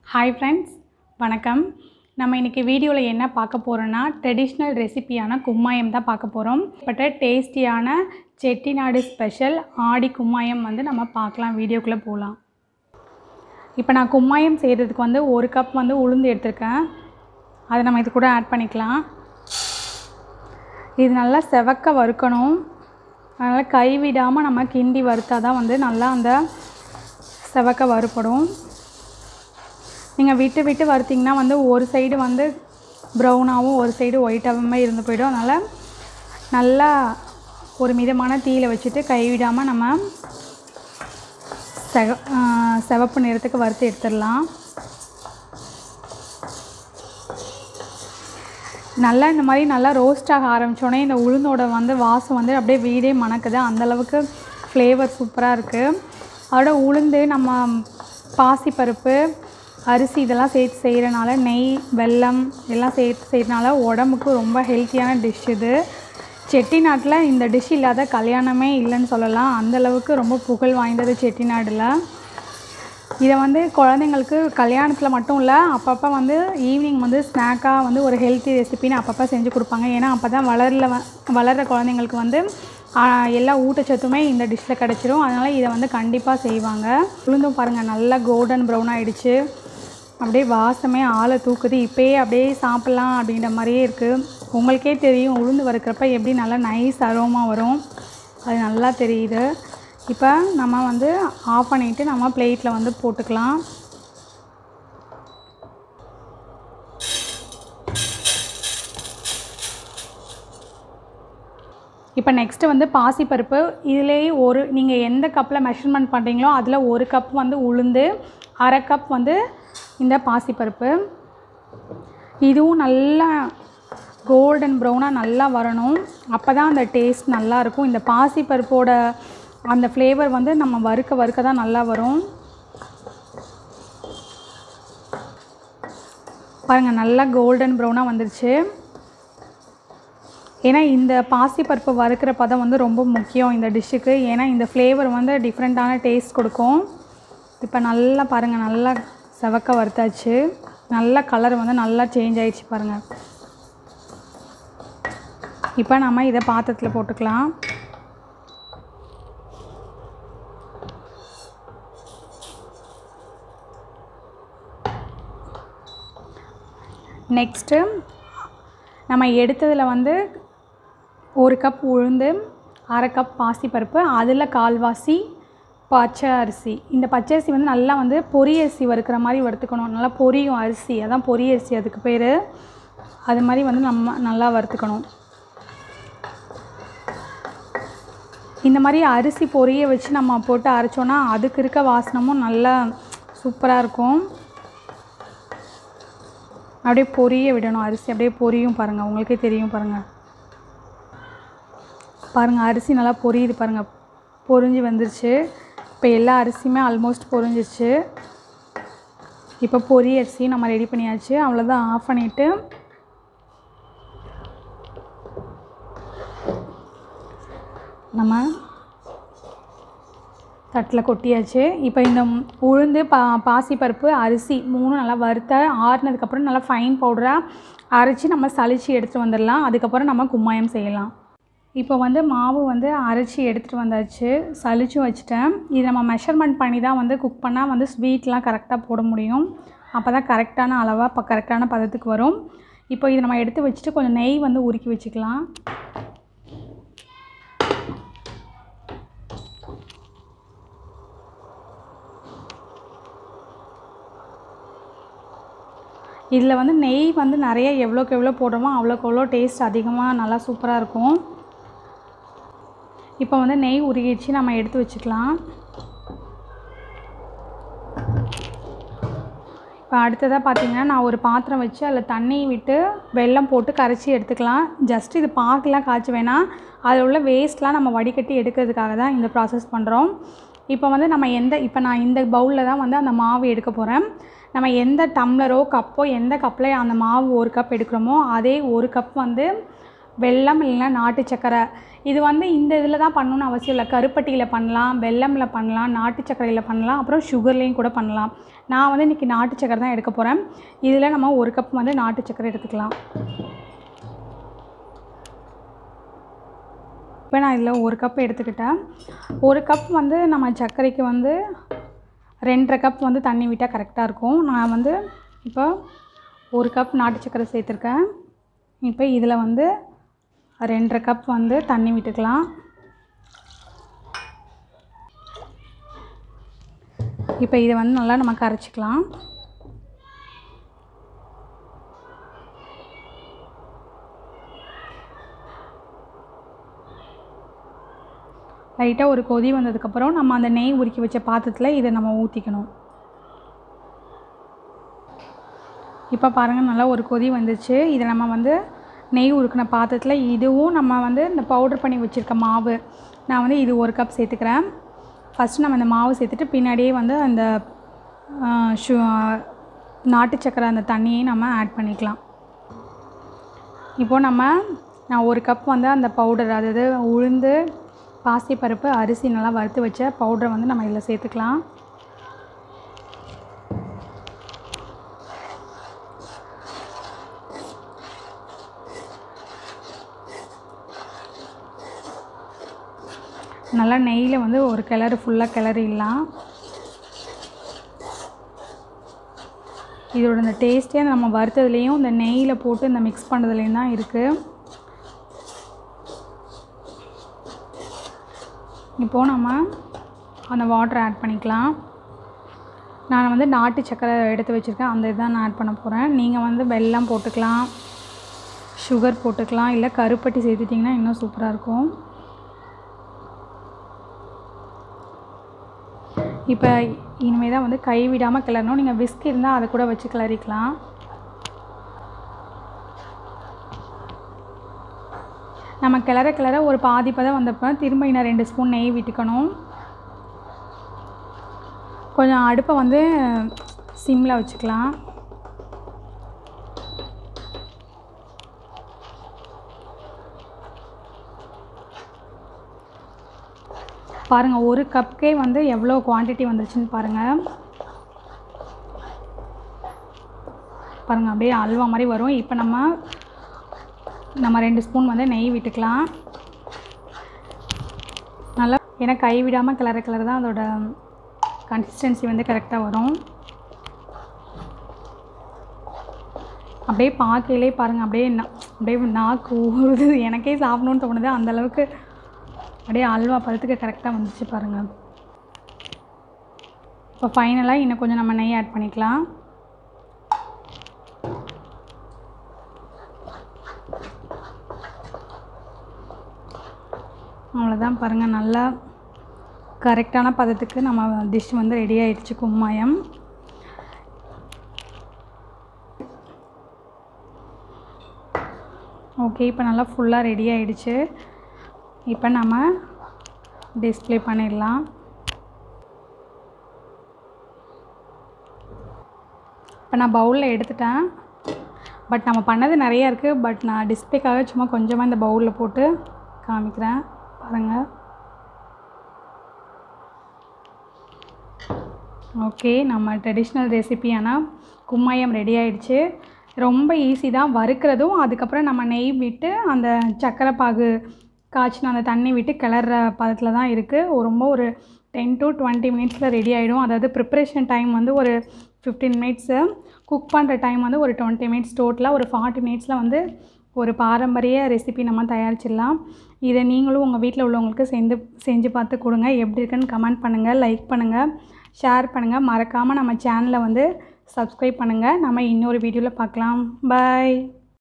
hi friends வணக்கம் நம்ம இன்றைக்கி வீடியோவில் என்ன பார்க்க போகிறோன்னா ட்ரெடிஷ்னல் ரெசிபியான கும்மாயம் தான் பார்க்க போகிறோம் பட் டேஸ்டியான செட்டிநாடு ஸ்பெஷல் ஆடி கும்மாயம் வந்து நம்ம பார்க்கலாம் வீடியோக்குள்ளே போகலாம் இப்போ நான் கும்மாயம் செய்கிறதுக்கு வந்து ஒரு கப் வந்து உளுந்து எடுத்திருக்கேன் அதை நம்ம இது கூட ஆட் பண்ணிக்கலாம் இது நல்லா செவக்க வறுக்கணும் அதனால் கைவிடாமல் நம்ம கிண்டி வறுத்தா தான் வந்து நல்லா அந்த செவக்க வறுப்படும் நீங்கள் விட்டு விட்டு வறுத்திங்கன்னா வந்து ஒரு சைடு வந்து ப்ரௌனாகவும் ஒரு சைடு ஒயிட்டாகவுமே இருந்து போயிடும் அதனால் நல்லா ஒரு மிதமான தீயில் வச்சுட்டு கைவிடாமல் நம்ம செக சிவப்பு நிறத்துக்கு வறுத்து எடுத்துடலாம் நல்லா இந்த மாதிரி நல்லா ரோஸ்ட் ஆக ஆரம்பித்தோடனே இந்த உளுந்தோட வந்து வாசம் வந்து அப்படியே வீடே மணக்குது அந்தளவுக்கு ஃப்ளேவர் சூப்பராக இருக்குது அதோட உளுந்து நம்ம பாசிப்பருப்பு அரிசி இதெல்லாம் சேர்த்து செய்கிறனால நெய் வெல்லம் எல்லாம் சேர்த்து செய்கிறனால உடம்புக்கு ரொம்ப ஹெல்த்தியான டிஷ் இது செட்டிநாட்டில் இந்த டிஷ் இல்லாத கல்யாணமே இல்லைன்னு சொல்லலாம் அந்தளவுக்கு ரொம்ப புகழ் வாய்ந்தது செட்டிநாடில் இதை வந்து குழந்தைங்களுக்கு கல்யாணத்தில் மட்டும் இல்லை அப்பப்போ வந்து ஈவினிங் வந்து ஸ்நாக்காக வந்து ஒரு ஹெல்த்தி ரெசிபின்னு அப்பப்போ செஞ்சு கொடுப்பாங்க ஏன்னா அப்போ தான் வளரல வளர்கிற குழந்தைங்களுக்கு வந்து எல்லா ஊட்டச்சத்துமே இந்த டிஷ்ஷில் கிடச்சிரும் அதனால் இதை வந்து கண்டிப்பாக செய்வாங்க உளுந்தும் பாருங்கள் நல்லா கோல்டன் ப்ரௌன் ஆகிடுச்சு அப்படியே வாசமே ஆளை தூக்குது இப்போயே அப்படியே சாப்பிட்லாம் அப்படின்ற மாதிரியே இருக்குது உங்களுக்கே தெரியும் உளுந்து வறுக்கிறப்ப எப்படி நல்லா நைஸ் அரோமா வரும் அது நல்லா தெரியுது இப்போ நம்ம வந்து ஆஃப் பண்ணிவிட்டு நம்ம பிளேட்டில் வந்து போட்டுக்கலாம் இப்போ நெக்ஸ்ட்டு வந்து பாசிப்பருப்பு இதுலேயே ஒரு நீங்கள் எந்த கப்பில் மெஷர்மெண்ட் பண்ணுறீங்களோ அதில் ஒரு கப் வந்து உளுந்து அரை கப் வந்து இந்த பாசிப்பருப்பு இதுவும் நல்லா கோல்டன் ப்ரௌனாக நல்லா வரணும் அப்போ தான் அந்த டேஸ்ட் நல்லாயிருக்கும் இந்த பாசிப்பருப்போட அந்த ஃப்ளேவர் வந்து நம்ம வறுக்க வறுக்க தான் நல்லா வரும் பாருங்கள் நல்லா கோல்டன் ப்ரௌனாக வந்துருச்சு ஏன்னா இந்த பாசிப்பருப்பு வறுக்கிற பதம் வந்து ரொம்ப முக்கியம் இந்த டிஷ்ஷுக்கு ஏன்னா இந்த ஃப்ளேவர் வந்து டிஃப்ரெண்ட்டான டேஸ்ட் கொடுக்கும் இப்போ நல்லா பாருங்கள் நல்லா செவக்க வறுத்தாச்சு நல்லா கலர் வந்து நல்லா சேஞ்ச் ஆகிடுச்சு பாருங்கள் இப்போ நம்ம இதை பாத்திரத்தில் போட்டுக்கலாம் நெக்ஸ்ட்டு நம்ம எடுத்ததில் வந்து ஒரு கப் உளுந்து அரை கப் பாசிப்பருப்பு அதில் கால்வாசி பச்சை அரிசி இந்த பச்சை அரிசி வந்து நல்லா வந்து பொரி அரிசி வறுக்கிற மாதிரி வறுத்துக்கணும் நல்லா பொரியும் அரிசி அதான் பொரி அரிசி அதுக்கு பேர் அது மாதிரி வந்து நம்ம நல்லா வறுத்துக்கணும் இந்த மாதிரி அரிசி பொரிய வச்சு நம்ம போட்டு அரைச்சோன்னா அதுக்கு இருக்க வாசனமும் நல்லா சூப்பராக இருக்கும் அப்படியே பொரிய விடணும் அரிசி அப்படியே பொரியும் பாருங்கள் உங்களுக்கே தெரியும் பாருங்கள் பாருங்கள் அரிசி நல்லா பொரியுது பாருங்கள் பொரிஞ்சு வந்துருச்சு இப்போ எல்லா அரிசியுமே ஆல்மோஸ்ட் பொரிஞ்சிருச்சு இப்போ பொரி அரிசி நம்ம ரெடி பண்ணியாச்சு அவ்வளோதான் ஆஃப் பண்ணிவிட்டு நம்ம தட்டில் கொட்டியாச்சு இப்போ இந்த உளுந்து பா பாசிப்பருப்பு அரிசி மூணும் நல்லா வறுத்த ஆறுனதுக்கப்புறம் நல்லா ஃபைன் பவுடராக அரைச்சி நம்ம சளிச்சு எடுத்துகிட்டு வந்துடலாம் அதுக்கப்புறம் நம்ம கும்மாயம் செய்யலாம் இப்போ வந்து மாவு வந்து அரைச்சி எடுத்துகிட்டு வந்தாச்சு சளிச்சும் வச்சுட்டேன் இது நம்ம மெஷர்மெண்ட் பண்ணி தான் வந்து குக் பண்ணால் வந்து ஸ்வீட்லாம் கரெக்டாக போட முடியும் அப்போ தான் கரெக்டான அளவாக இப்போ கரெக்டான பதத்துக்கு வரும் இப்போ இதை நம்ம எடுத்து வச்சுட்டு கொஞ்சம் நெய் வந்து உருக்கி வச்சுக்கலாம் இதில் வந்து நெய் வந்து நிறைய எவ்வளோக்கு எவ்வளோ போடுறோமோ அவ்வளோக்கு எவ்வளோ டேஸ்ட் அதிகமாக நல்லா சூப்பராக இருக்கும் இப்போ வந்து நெய் உருகிடுச்சு நம்ம எடுத்து வச்சுக்கலாம் இப்போ அடுத்ததாக பார்த்திங்கன்னா நான் ஒரு பாத்திரம் வச்சு அதில் தண்ணி விட்டு வெல்லம் போட்டு கரைச்சி எடுத்துக்கலாம் ஜஸ்ட் இது பாக்கெலாம் காய்ச்ச வேணாம் அதில் உள்ள வேஸ்ட்லாம் நம்ம வடிகட்டி எடுக்கிறதுக்காக தான் இந்த ப்ராசஸ் பண்ணுறோம் இப்போ வந்து நம்ம எந்த இப்போ நான் இந்த பவுலில் தான் வந்து அந்த மாவு எடுக்க போகிறேன் நம்ம எந்த டம்ளரோ கப்போ எந்த கப்பில் அந்த மாவு ஒரு கப் எடுக்கிறோமோ அதே ஒரு கப் வந்து வெல்லம் இல்லைன்னா நாட்டு சக்கரை இது வந்து இந்த இதில் தான் பண்ணணும்னு அவசியம் இல்லை கருப்பட்டியில் பண்ணலாம் வெல்லமில் பண்ணலாம் நாட்டு சர்க்கரையில் பண்ணலாம் அப்புறம் சுகர்லேயும் கூட பண்ணலாம் நான் வந்து இன்றைக்கி நாட்டு சக்கரை தான் எடுக்க போகிறேன் இதில் நம்ம ஒரு கப் வந்து நாட்டு சக்கரை எடுத்துக்கலாம் இப்போ நான் இதில் ஒரு கப் எடுத்துக்கிட்டேன் ஒரு கப் வந்து நம்ம சர்க்கரைக்கு வந்து ரெண்டரை கப் வந்து தண்ணி விட்டால் கரெக்டாக இருக்கும் நான் வந்து இப்போ ஒரு கப் நாட்டு சக்கரை சேர்த்துருக்கேன் இப்போ இதில் வந்து ரெண்டரை கப் வந்து தண்ணி விட்டுக்கலாம் இப்போ இதை வந்து நல்லா நம்ம கரைச்சிக்கலாம் லைட்டாக ஒரு கொதி வந்ததுக்கப்புறம் நம்ம அந்த நெய் உருக்கி வச்ச பாத்திரத்தில் இதை நம்ம ஊற்றிக்கணும் இப்போ பாருங்கள் நல்லா ஒரு கொதி வந்துச்சு இதை நம்ம வந்து நெய் உருக்கின பாத்திரத்தில் இதுவும் நம்ம வந்து இந்த பவுடர் பண்ணி வச்சுருக்க மாவு நான் வந்து இது ஒரு கப் சேர்த்துக்கிறேன் ஃபஸ்ட்டு நம்ம இந்த மாவு சேர்த்துட்டு பின்னாடியே வந்து அந்த ஷு நாட்டு சக்கரை அந்த தண்ணியை நம்ம ஆட் பண்ணிக்கலாம் இப்போது நம்ம நான் ஒரு கப் வந்து அந்த பவுடர் அதாவது உளுந்து பாசிப்பருப்பு அரிசி நல்லா வறுத்து வச்ச பவுடரை வந்து நம்ம இதில் சேர்த்துக்கலாம் நல்லா நெய்யில் வந்து ஒரு கிளறு ஃபுல்லாக கிளறிடலாம் இதோட இந்த டேஸ்ட்டே நம்ம வறுத்ததுலேயும் இந்த நெய்யில் போட்டு இந்த மிக்ஸ் பண்ணுறதுலேயும் தான் இருக்குது இப்போது நம்ம அந்த வாட்டர் ஆட் பண்ணிக்கலாம் நான் வந்து நாட்டு சக்கரை எடுத்து வச்சுருக்கேன் அந்த இதான் நான் ஆட் பண்ண போகிறேன் நீங்கள் வந்து வெல்லம் போட்டுக்கலாம் சுகர் போட்டுக்கலாம் இல்லை கருப்பட்டி சேர்த்துட்டிங்கன்னா இன்னும் சூப்பராக இருக்கும் இப்போ இனிமேல் தான் வந்து கை விடாமல் கிளறணும் நீங்கள் விஸ்க் இருந்தால் அதை கூட வச்சு கிளறிக்கலாம் நம்ம கிளற கிளற ஒரு பாதி பதம் வந்தப்போ திரும்ப இன்னும் ரெண்டு ஸ்பூன் நெய் விட்டுக்கணும் கொஞ்சம் அடுப்பை வந்து சிம்மில் வச்சுக்கலாம் பாருங்கள் ஒரு கப்கே வந்து எவ்வளோ குவான்டிட்டி வந்துருச்சுன்னு பாருங்கள் பாருங்கள் அப்படியே அல்வா மாதிரி வரும் இப்போ நம்ம நம்ம ரெண்டு ஸ்பூன் வந்து நெய் விட்டுக்கலாம் நல்லா ஏன்னா கை விடாமல் கிளற கிளற தான் அதோட கன்சிஸ்டன்சி வந்து கரெக்டாக வரும் அப்படியே பார்க்கையிலே பாருங்கள் அப்படியே நா- அப்படியே நாக்கு ஊறுது எனக்கே சாப்பிடணும்னு தோணுது அந்த அளவுக்கு அப்படியே அல்வா பதத்துக்கு கரெக்டாக வந்துச்சு பாருங்கள் இப்போ ஃபைனலாக இன்னும் கொஞ்சம் நம்ம நெய் ஆட் பண்ணிக்கலாம் அவ்வளோதான் பாருங்கள் நல்லா கரெக்டான பதத்துக்கு நம்ம டிஷ் வந்து ரெடி ஆயிடுச்சு கும்மாயம் ஓகே இப்போ நல்லா ஃபுல்லாக ரெடி ஆயிடுச்சு இப்போ நம்ம டிஸ்ப்ளே பண்ணிடலாம் இப்போ நான் பவுலில் எடுத்துட்டேன் பட் நம்ம பண்ணது நிறைய இருக்குது பட் நான் டிஸ்ப்ளேக்காக சும்மா கொஞ்சமாக இந்த பவுலில் போட்டு காமிக்கிறேன் பாருங்கள் ஓகே நம்ம ட்ரெடிஷ்னல் ரெசிபியான கும்மாயம் ரெடி ஆயிடுச்சு ரொம்ப ஈஸி தான் வறுக்கிறதும் அதுக்கப்புறம் நம்ம நெய் விட்டு அந்த சக்கரை பாகு காய்ச்சின அந்த தண்ணி விட்டு கிளற பதத்தில் தான் இருக்குது ரொம்ப ஒரு டென் டு டுவெண்ட்டி மினிட்ஸில் ரெடி ஆகிடும் அதாவது ப்ரிப்ரேஷன் டைம் வந்து ஒரு ஃபிஃப்டீன் மினிட்ஸு குக் பண்ணுற டைம் வந்து ஒரு டுவெண்ட்டி மினிட்ஸ் டோட்டலாக ஒரு ஃபார்ட்டி மினிட்ஸில் வந்து ஒரு பாரம்பரிய ரெசிபி நம்ம தயாரிச்சிடலாம் இதை நீங்களும் உங்கள் வீட்டில் உள்ளவங்களுக்கு செஞ்சு செஞ்சு பார்த்து கொடுங்க எப்படி இருக்குன்னு கமெண்ட் பண்ணுங்கள் லைக் பண்ணுங்கள் ஷேர் பண்ணுங்கள் மறக்காமல் நம்ம சேனலை வந்து சப்ஸ்கிரைப் பண்ணுங்கள் நம்ம இன்னொரு வீடியோவில் பார்க்கலாம் பாய்